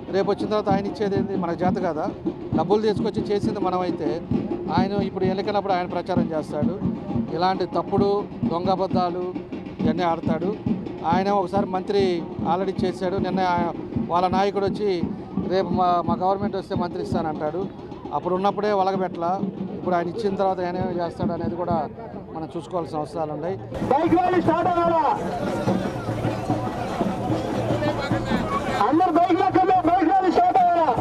రేపు వచ్చిన తర్వాత ఆయన ఇచ్చేది ఏంది మనకు చేత కదా డబ్బులు తీసుకొచ్చి చేసింది మనమైతే ఆయన ఇప్పుడు ఎన్నికలప్పుడు ఆయన ప్రచారం చేస్తాడు ఇలాంటి తప్పుడు దొంగ అబద్ధాలు ఇవన్నీ ఆడతాడు ఆయన ఒకసారి మంత్రి ఆల్రెడీ చేశాడు నిన్న ఆయన- వాళ్ళ నాయకుడు వచ్చి రేపు మా మా గవర్నమెంట్ వస్తే మంత్రి ఇస్తానంటాడు అప్పుడు ఉన్నప్పుడే ఒలగబెట్ల ఇప్పుడు ఆయన ఇచ్చిన తర్వాత ఆయన ఏమేమి చేస్తాడు అనేది కూడా మనం చూసుకోవాల్సిన అవసరాలు ఉన్నాయి బైక్ ర్యాలీ స్టార్ట్ అవ్వాలా అందరు బైక్ లెక్కలే బైక్ ర్యాలీ స్టార్ట్ అవ్వాలా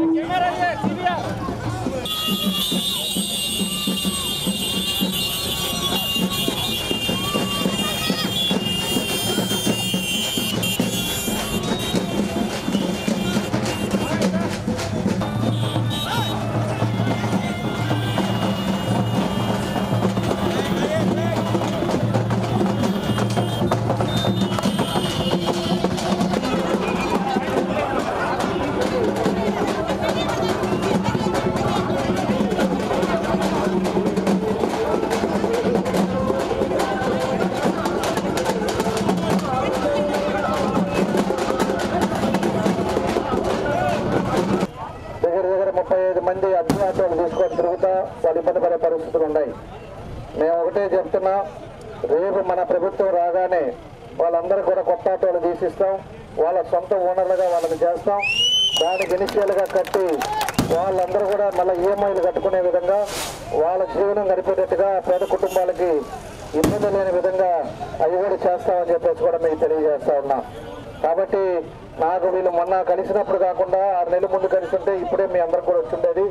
దగ్గర దగ్గర ముప్పై ఐదు మంది అభ్యర్థులు తీసుకొని తిరుగుతా వాళ్ళు ఇబ్బంది పడే పరిస్థితులు ఉన్నాయి మేము ఒకటే చెప్తున్నా రేపు మన ప్రభుత్వం రాగానే వాళ్ళందరూ కూడా కొత్త ఆటోలు తీసిస్తాం వాళ్ళ సొంత ఓనర్లుగా వాళ్ళని చేస్తాం దానికి ఇనిషియల్గా కట్టి వాళ్ళందరూ కూడా మళ్ళీ ఈఎంఐలు కట్టుకునే విధంగా వాళ్ళ జీవనం గడిపేటట్టుగా పేద కుటుంబాలకి ఇబ్బంది లేని విధంగా అవి కూడా చేస్తామని చెప్పేసి కూడా మీకు తెలియజేస్తా ఉన్నా కాబట్టి నాకు వీళ్ళు మొన్న కలిసినప్పుడు కాకుండా ఆరు నెలల ముందు కలిసి ఉంటే ఇప్పుడే మీ అందరికి కూడా వచ్చిండేది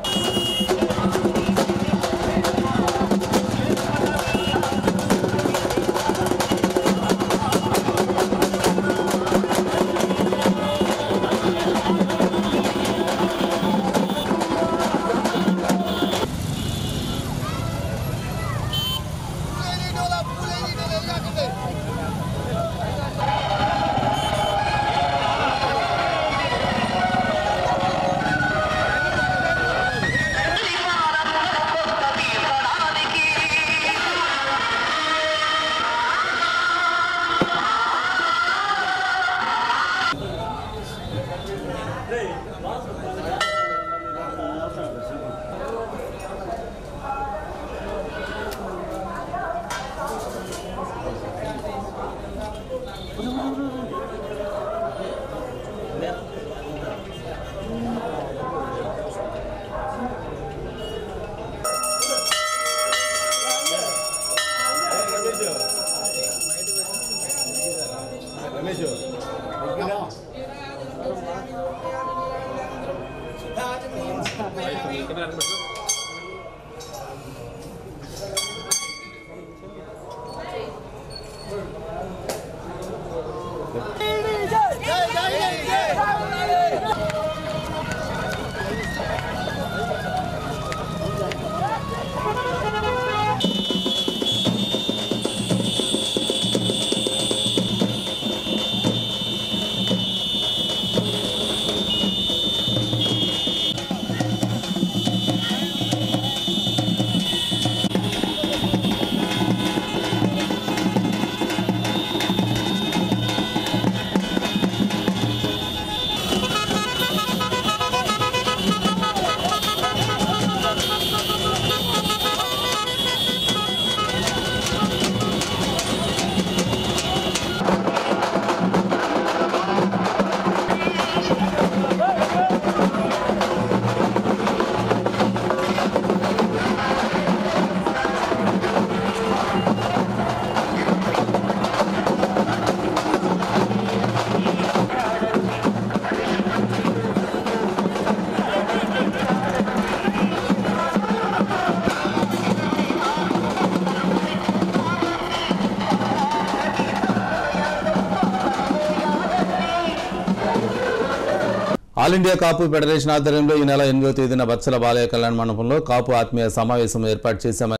ఆల్ ఇండియా కాపు ఫెడరేషన్ ఆధ్వర్యంలో ఈ నెల ఎనిమిదో తేదీన బత్సల బాలయ్య కళ్యాణ మండపంలో కాపు ఆత్మీయ సమావేశం ఏర్పాటు చేశామని